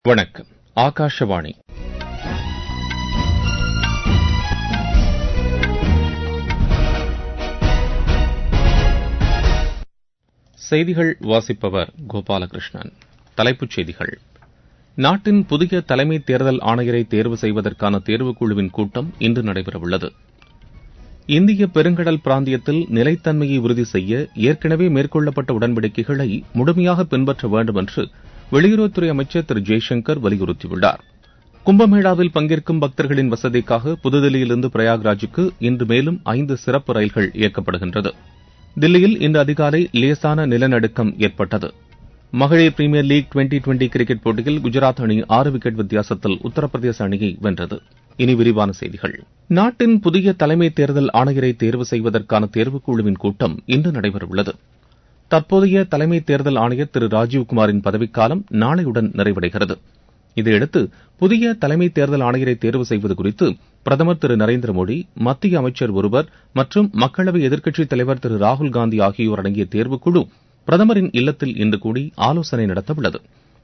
வணக்கம் ஆகாஷவாணி செய்திகள் வாசிப்பவர் கோபாலகிருஷ்ணன் தலைப்புச் செய்திகள் நாட்டின் புதிய தலைமை தேர்தல் ஆணையரை தேர்வு செய்வதற்கான தேர்வுக்குழுவின் கூட்டம் இன்று நடைபெறவுள்ளது இந்திய பெருங்கடல் பிராந்தியத்தில் நிலைத்தன்மையை உறுதி செய்ய ஏற்கனவே மேற்கொள்ளப்பட்ட உடன்படிக்கைகளை முழுமையாக பின்பற்ற வேண்டும் என்று வெளியுறவுத்துறை அமைச்சர் திரு ஜெய்சங்கர் வலியுறுத்தியுள்ளார் கும்பமேளாவில் பங்கேற்கும் பக்தர்களின் வசதிக்காக புதுதில்லியிலிருந்து பிரயாக்ராஜுக்கு இன்று மேலும் ஐந்து சிறப்பு ரயில்கள் இயக்கப்படுகின்றது தில்லியில் இன்று அதிகாலை லேசான நிலநடுக்கம் ஏற்பட்டது மகளிர் premier league twenty twenty cricket போட்டியில் குஜராத் அணி ஆறு விக்கெட் வித்தியாசத்தில் உத்தரப்பிரதேச அணியை வென்றது இனி விரிவான செய்திகள் நாட்டின் புதிய தலைமை தேர்தல் ஆணையரை தேர்வு செய்வதற்கான தேர்வுக்குழுவின் கூட்டம் இன்று நடைபெறவுள்ளது தற்போதைய தலைமை தேர்தல் ஆணையர் திரு ராஜீவ்குமாரின் பதவிக்காலம் நாளையுடன் நிறைவடைகிறது இதையடுத்து புதிய தலைமை தேர்தல் ஆணையரை தேர்வு செய்வது குறித்து பிரதமர் திரு நரேந்திர மோடி மத்திய அமைச்சர் ஒருவர் மற்றும் மக்களவை எதிர்க்கட்சித் தலைவர் திரு ராகுல்காந்தி ஆகியோர் அடங்கிய தேர்வுக்குழு பிரதமரின் இல்லத்தில் இன்று கூடி ஆலோசனை நடத்தவுள்ளது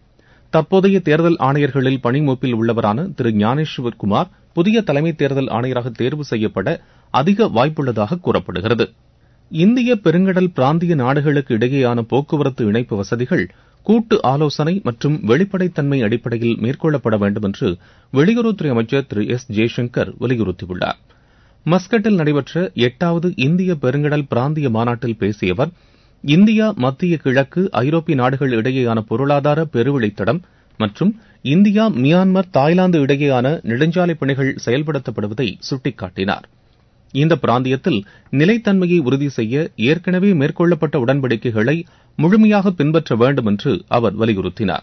தற்போதைய தேர்தல் ஆணையர்களில் பணிமூப்பில் உள்ளவரான திரு ஞானேஸ்வர் குமார் புதிய தலைமை தேர்தல் ஆணையராக தேர்வு செய்யப்பட அதிக வாய்ப்புள்ளதாக கூறப்படுகிறது இந்திய பெருங்கடல் பிராந்திய நாடுகளுக்கு இடையேயான போக்குவரத்து இணைப்பு வசதிகள் கூட்டு ஆலோசனை மற்றும் வெளிப்படைத்தன்மை அடிப்படையில் மேற்கொள்ளப்பட வேண்டும் என்று வெளியுறவுத்துறை அமைச்சர் திரு எஸ் ஜெய்சங்கர் வலியுறுத்தியுள்ளார் மஸ்கட்டில் நடைபெற்ற எட்டாவது இந்திய பெருங்கடல் பிராந்திய மாநாட்டில் பேசிய அவர் இந்தியா மத்திய கிழக்கு ஐரோப்பிய நாடுகள் இடையேயான பொருளாதார பெருவழித்தடம் மற்றும் இந்தியா மியான்மர் தாய்லாந்து இடையேயான நெடுஞ்சாலை பணிகள் செயல்படுத்தப்படுவதை சுட்டிக்காட்டினார் இந்த பிராந்தியத்தில் நிலைத்தன்மையை உறுதி செய்ய ஏற்கனவே மேற்கொள்ளப்பட்ட உடன்படிக்கைகளை முழுமையாக பின்பற்ற வேண்டும் என்று அவர் வலியுறுத்தினார்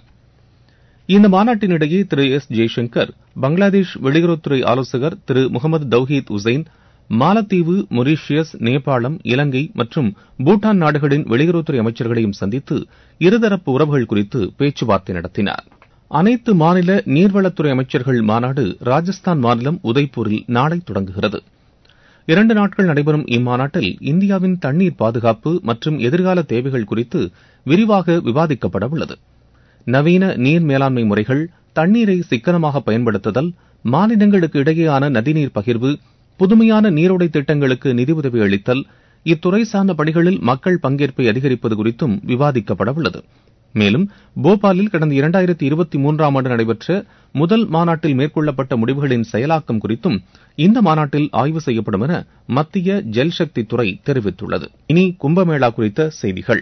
இந்த மாநாட்டினிடையே திரு எஸ் ஜெய்சங்கர் பங்களாதேஷ் வெளியுறவுத்துறை ஆலோசகர் திரு முகமது தௌஹீத் உசைன் மாலத்தீவு மொரீஷியஸ் நேபாளம் இலங்கை மற்றும் பூட்டான் நாடுகளின் வெளியுறவுத்துறை அமைச்சர்களையும் சந்தித்து இருதரப்பு உறவுகள் குறித்து பேச்சுவார்த்தை நடத்தினார் அனைத்து மாநில நீர்வளத்துறை அமைச்சர்கள் மாநாடு ராஜஸ்தான் மாநிலம் உதய்பூரில் நாளை தொடங்குகிறது இரண்டு நாட்கள் நடைபெறும் இம்மாநாட்டில் இந்தியாவின் தண்ணீர் பாதுகாப்பு மற்றும் எதிர்கால தேவைகள் குறித்து விரிவாக விவாதிக்கப்பட உள்ளது நவீன நீர் மேலாண்மை முறைகள் தண்ணீரை சிக்கனமாக பயன்படுத்துதல் மாநிலங்களுக்கு இடையேயான நதிநீர் பகிர்வு புதுமையான நீரோடை திட்டங்களுக்கு நிதியுதவி அளித்தல் இத்துறை சார்ந்த பணிகளில் மக்கள் பங்கேற்பை அதிகரிப்பது குறித்தும் விவாதிக்கப்பட உள்ளது மேலும் போபாலில் கடந்த இரண்டாயிரத்தி இருபத்தி மூன்றாம் ஆண்டு நடைபெற்ற முதல் மாநாட்டில் மேற்கொள்ளப்பட்ட முடிவுகளின் செயலாக்கம் குறித்தும் இந்த மாநாட்டில் ஆய்வு செய்யப்படும் என மத்திய ஜல்சக்தி துறை தெரிவித்துள்ளது இனி கும்பமேளா குறித்த செய்திகள்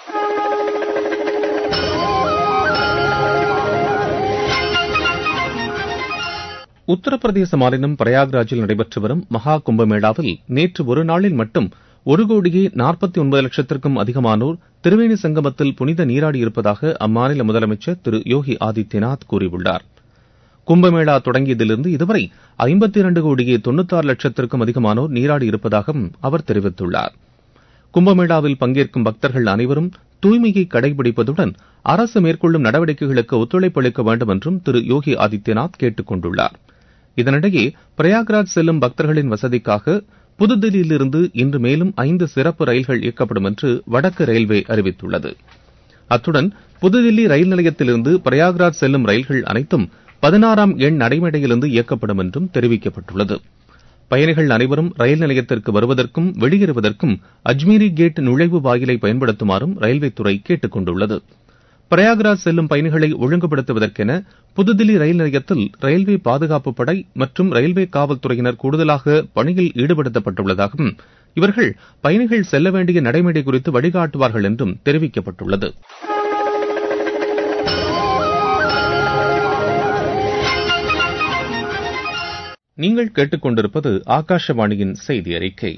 உத்தரப்பிரதேச மாநிலம் பிரயாக்ராஜில் நடைபெற்று வரும் மகா கும்பமேளாவில் நேற்று ஒரு நாளில் மட்டும் ஒரு கோடியே நாற்பத்தி ஒன்பது லட்சத்திற்கும் அதிகமானோர் திரிவேணி சங்கமத்தில் புனித நீராடியிருப்பதாக அம்மாநில முதலமைச்சர் திரு யோகி ஆதித்யநாத் கூறியுள்ளார் கும்பமேளா தொடங்கியதிலிருந்து இதுவரை ஐம்பத்தி இரண்டு கோடியே தொண்ணூத்தாறு லட்சத்திற்கும் அதிகமானோர் நீராடி இருப்பதாகவும் அவர் தெரிவித்துள்ளார் கும்பமேளாவில் பங்கேற்கும் பக்தர்கள் அனைவரும் தூய்மையை கடைபிடிப்பதுடன் அரசு மேற்கொள்ளும் நடவடிக்கைகளுக்கு ஒத்துழைப்பு அளிக்க வேண்டும் என்றும் திரு யோகி ஆதித்யநாத் கேட்டுக் கொண்டுள்ளார் இதனிடையே பிரயாக்ராஜ் செல்லும் பக்தர்களின் வசதிக்காக புதுதில்லியிலிருந்து இன்று மேலும் ஐந்து சிறப்பு ரயில்கள் இயக்கப்படும் என்று வடக்கு ரயில்வே அறிவித்துள்ளது அத்துடன் புதுதில்லி ரயில் நிலையத்திலிருந்து பிரயாக்ராஜ் செல்லும் ரயில்கள் அனைத்தும் பதினாறாம் எண் நடைமேடையிலிருந்து இயக்கப்படும் என்றும் தெரிவிக்கப்பட்டுள்ளது பயணிகள் அனைவரும் ரயில் நிலையத்திற்கு வருவதற்கும் வெளியேறுவதற்கும் அஜ்மீரி கேட் நுழைவு வாயிலை பயன்படுத்துமாறும் ரயில்வே துறை கேட்டுக் கொண்டுள்ளது பிரயாக்ராஜ் செல்லும் பயணிகளை ஒழுங்குபடுத்துவதற்கென புதுதில்லி ரயில் நிலையத்தில் ரயில்வே பாதுகாப்பு படை மற்றும் ரயில்வே காவல்துறையினர் கூடுதலாக பணியில் ஈடுபடுத்தப்பட்டுள்ளதாகவும் இவர்கள் பயணிகள் செல்ல வேண்டிய நடைமுறை குறித்து வழிகாட்டுவார்கள் என்றும் தெரிவிக்கப்பட்டுள்ளது நீங்கள் கேட்டுக்கொண்டிருப்பது ஆகாஷவாணியின் செய்தி அறிக்கை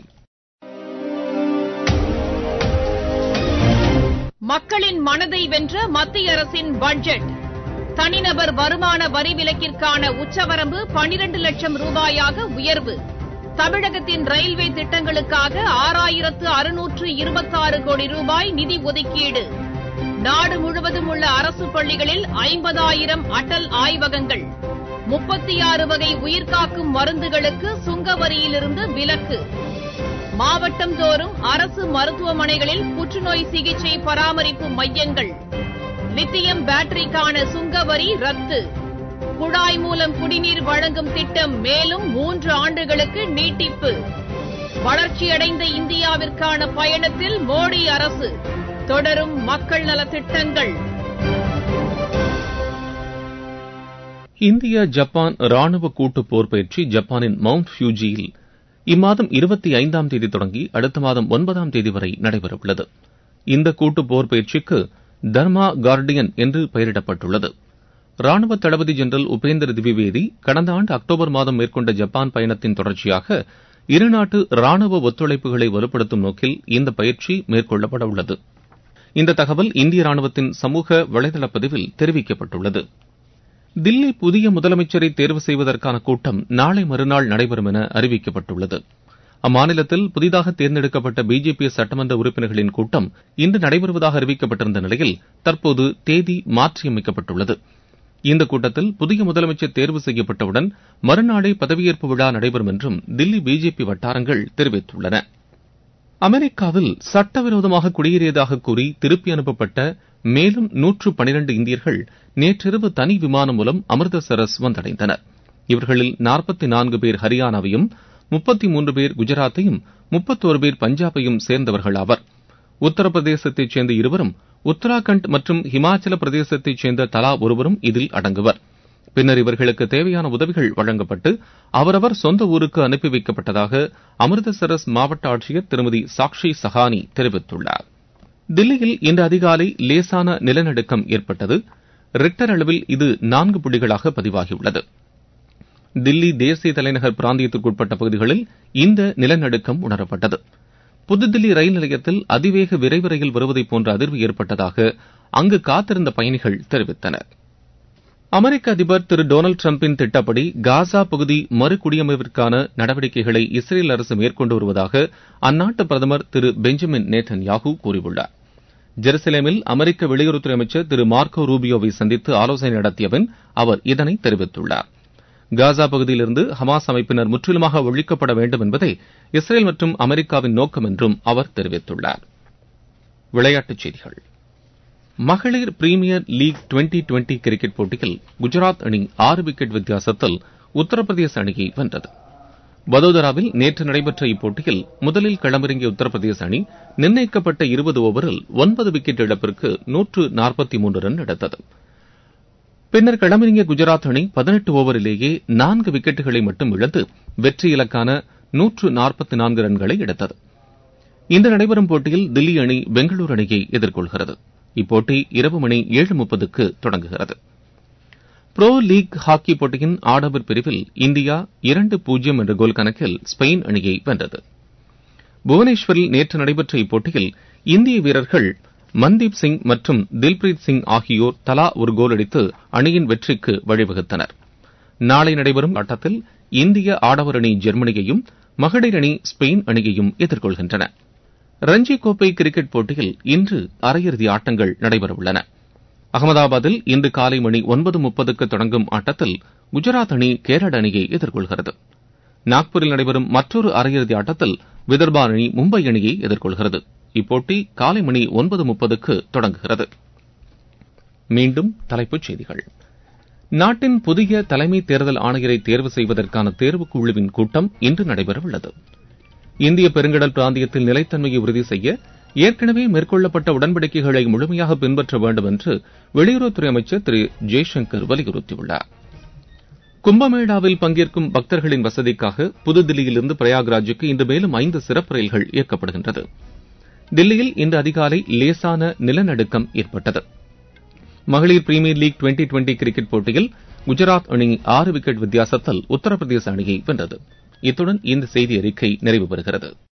மக்களின் மனதை வென்ற மத்திய அரசின் பட்ஜெட் தனிநபர் வருமான வரி விலக்கிற்கான உச்சவரம்பு பனிரண்டு லட்சம் ரூபாயாக உயர்வு தமிழகத்தின் ரயில்வே திட்டங்களுக்காக ஆறாயிரத்து அறுநூற்று இருபத்தாறு கோடி ரூபாய் நிதி ஒதுக்கீடு நாடு முழுவதும் உள்ள அரசு பள்ளிகளில் ஐம்பதாயிரம் அடல் ஆய்வகங்கள் முப்பத்தி ஆறு வகை உயிர்காக்கும் மருந்துகளுக்கு சுங்க வரியிலிருந்து விலக்கு மாவட்டம் தோறும் அரசு மருத்துவமனைகளில் புற்றுநோய் சிகிச்சை பராமரிப்பு மையங்கள் லித்தியம் பேட்டரிக்கான சுங்க வரி ரத்து குழாய் மூலம் குடிநீர் வழங்கும் திட்டம் மேலும் மூன்று ஆண்டுகளுக்கு நீட்டிப்பு வளர்ச்சியடைந்த இந்தியாவிற்கான பயணத்தில் மோடி அரசு தொடரும் மக்கள் நலத் திட்டங்கள் இந்திய ஜப்பான் ராணுவ கூட்டு போர் பயிற்சி ஜப்பானின் மவுண்ட் ஃபியூஜியில் இம்மாதம் இருபத்தி ஐந்தாம் தேதி தொடங்கி அடுத்த மாதம் ஒன்பதாம் தேதி வரை நடைபெறவுள்ளது இந்த கூட்டு போர் பயிற்சிக்கு தர்மா கார்டியன் என்று பெயரிடப்பட்டுள்ளது ராணுவ தளபதி ஜெனரல் உபேந்தர் திவிவேதி கடந்த ஆண்டு அக்டோபர் மாதம் மேற்கொண்ட ஜப்பான் பயணத்தின் தொடர்ச்சியாக இருநாட்டு ராணுவ ஒத்துழைப்புகளை வலுப்படுத்தும் நோக்கில் இந்த பயிற்சி மேற்கொள்ளப்பட உள்ளது இந்த தகவல் இந்திய ராணுவத்தின் சமூக வலைதள பதிவில் தெரிவிக்கப்பட்டுள்ளது தில்லி புதிய முதலமைச்சரை தேர்வு செய்வதற்கான கூட்டம் நாளை மறுநாள் நடைபெறும் என அறிவிக்கப்பட்டுள்ளது அம்மாநிலத்தில் புதிதாக தேர்ந்தெடுக்கப்பட்ட பிஜேபி சட்டமன்ற உறுப்பினர்களின் கூட்டம் இன்று நடைபெறுவதாக அறிவிக்கப்பட்டிருந்த நிலையில் தற்போது தேதி மாற்றியமைக்கப்பட்டுள்ளது இந்த கூட்டத்தில் புதிய முதலமைச்சர் தேர்வு செய்யப்பட்டவுடன் மறுநாளே பதவியேற்பு விழா நடைபெறும் என்றும் தில்லி பிஜேபி வட்டாரங்கள் தெரிவித்துள்ளன அமெரிக்காவில் சட்டவிரோதமாக குடியேறியதாக கூறி திருப்பி அனுப்பப்பட்ட மேலும் நூற்று பனிரண்டு இந்தியர்கள் நேற்றிரவு தனி விமானம் மூலம் அமிர்தசரஸ் வந்தடைந்தனர் இவர்களில் நாற்பத்தி நான்கு பேர் ஹரியானாவையும் முப்பத்தி மூன்று பேர் குஜராத்தையும் முப்பத்தோரு பேர் பஞ்சாபையும் சேர்ந்தவர்கள் ஆவர் உத்தரப்பிரதேசத்தைச் சேர்ந்த இருவரும் உத்தராகண்ட் மற்றும் ஹிமாச்சல பிரதேசத்தைச் சேர்ந்த தலா ஒருவரும் இதில் அடங்குவர் பின்னர் இவர்களுக்கு தேவையான உதவிகள் வழங்கப்பட்டு அவரவர் சொந்த ஊருக்கு அனுப்பி வைக்கப்பட்டதாக அமிர்தசரஸ் மாவட்ட ஆட்சியர் திருமதி சாக்ஷி சஹானி தெரிவித்துள்ளார் தில்லியில் இன்று அதிகாலை லேசான நிலநடுக்கம் ஏற்பட்டது ரிக்டர் அளவில் இது நான்கு புள்ளிகளாக பதிவாகியுள்ளது தில்லி தேசிய தலைநகர் பிராந்தியத்திற்குட்பட்ட பகுதிகளில் இந்த நிலநடுக்கம் உணரப்பட்டது புதுதில்லி ரயில் நிலையத்தில் அதிவேக விரைவு ரயில் வருவதைப் போன்ற அதிர்வு ஏற்பட்டதாக அங்கு காத்திருந்த பயணிகள் தெரிவித்தனர் அமெரிக்க அதிபர் திரு டொனால்டு டிரம்பின் திட்டப்படி காசா பகுதி மறுகுடியமைப்பிற்கான நடவடிக்கைகளை இஸ்ரேல் அரசு மேற்கொண்டு வருவதாக அந்நாட்டு பிரதமர் திரு பெஞ்சமின் நேத்தன் யாகு கூறியுள்ளார் ஜெருசலேமில் அமெரிக்க வெளியுறவுத்துறை அமைச்சர் திரு மார்க்கோ ரூபியோவை சந்தித்து ஆலோசனை நடத்திய பின் அவர் இதனை தெரிவித்துள்ளார் காசா பகுதியிலிருந்து ஹமாஸ் அமைப்பினர் முற்றிலுமாக ஒழிக்கப்பட வேண்டும் என்பதே இஸ்ரேல் மற்றும் அமெரிக்காவின் நோக்கம் என்றும் அவர் தெரிவித்துள்ளார் விளையாட்டுச் செய்திகள் மகளிர் premier league twenty twenty cricket போட்டியில் குஜராத் அணி ஆறு விக்கெட் வித்தியாசத்தில் உத்தரப்பிரதேச அணியை வென்றது வதோதராவில் நேற்று நடைபெற்ற இப்போட்டியில் முதலில் களமிறங்கிய உத்தரப்பிரதேச அணி நிர்ணயிக்கப்பட்ட இருபது ஓவரில் ஒன்பது விக்கெட் இழப்பிற்கு நூற்று நாற்பத்தி மூன்று ரன் எடுத்தது பின்னர் களமிறங்கிய குஜராத் அணி பதினெட்டு ஓவரிலேயே நான்கு விக்கெட்டுகளை மட்டும் இழந்து வெற்றி இலக்கான நூற்று நாற்பத்தி நான்கு ரன்களை எடுத்தது இன்று நடைபெறும் போட்டியில் தில்லி அணி பெங்களூரு அணியை எதிர்கொள்கிறது இப்போட்டி இரவு மணி ஏழு முப்பதுக்கு தொடங்குகிறது புரோ லீக் ஹாக்கி போட்டியின் ஆடவர் பிரிவில் இந்தியா இரண்டு பூஜ்ஜியம் என்ற கோல் கணக்கில் ஸ்பெயின் அணியை வென்றது புவனேஸ்வரில் நேற்று நடைபெற்ற இப்போட்டியில் இந்திய வீரர்கள் மன்தீப் சிங் மற்றும் தில்பிரீத் சிங் ஆகியோர் தலா ஒரு கோல் அடித்து அணியின் வெற்றிக்கு வழிவகுத்தனர் நாளை நடைபெறும் ஆட்டத்தில் இந்திய ஆடவர் அணி ஜெர்மனியையும் மகளிர் அணி ஸ்பெயின் அணியையும் எதிர்கொள்கின்றன ரஞ்சி கோப்பை கிரிக்கெட் போட்டியில் இன்று அரையிறுதி ஆட்டங்கள் நடைபெறவுள்ளன அகமதாபாத்தில் இன்று காலை மணி ஒன்பது முப்பதுக்கு தொடங்கும் ஆட்டத்தில் குஜராத் அணி கேரள அணியை எதிர்கொள்கிறது நாக்பூரில் நடைபெறும் மற்றொரு அரையிறுதி ஆட்டத்தில் விதர்பா அணி மும்பை அணியை எதிர்கொள்கிறது இப்போட்டி காலை மணி ஒன்பது முப்பதுக்கு தொடங்குகிறது மீண்டும் தலைப்புச் செய்திகள் நாட்டின் புதிய தலைமை தேர்தல் ஆணையரை தேர்வு செய்வதற்கான தேர்வுக் குழுவின் கூட்டம் இன்று நடைபெறவுள்ளது இந்திய பெருங்கடல் பிராந்தியத்தில் நிலைத்தன்மையை உறுதி செய்ய ஏற்கனவே மேற்கொள்ளப்பட்ட உடன்படிக்கைகளை முழுமையாக பின்பற்ற வேண்டும் என்று வெளியுறவுத்துறை அமைச்சர் திரு ஜெய்சங்கர் வலியுறுத்தியுள்ளார் கும்பமேளாவில் பங்கேற்கும் பக்தர்களின் வசதிக்காக புதுதில்லியிலிருந்து பிரயாக்ராஜுக்கு இன்று மேலும் ஐந்து சிறப்பு ரயில்கள் இயக்கப்படுகின்றது தில்லியில் இன்று அதிகாலை லேசான நிலநடுக்கம் ஏற்பட்டது மகளிர் premier league twenty twenty cricket போட்டியில் குஜராத் அணி ஆறு விக்கெட் வித்தியாசத்தில் உத்தரப்பிரதேச அணியை வென்றது இத்துடன் இந்த செய்தி அறிக்கை நிறைவு பெறுகிறது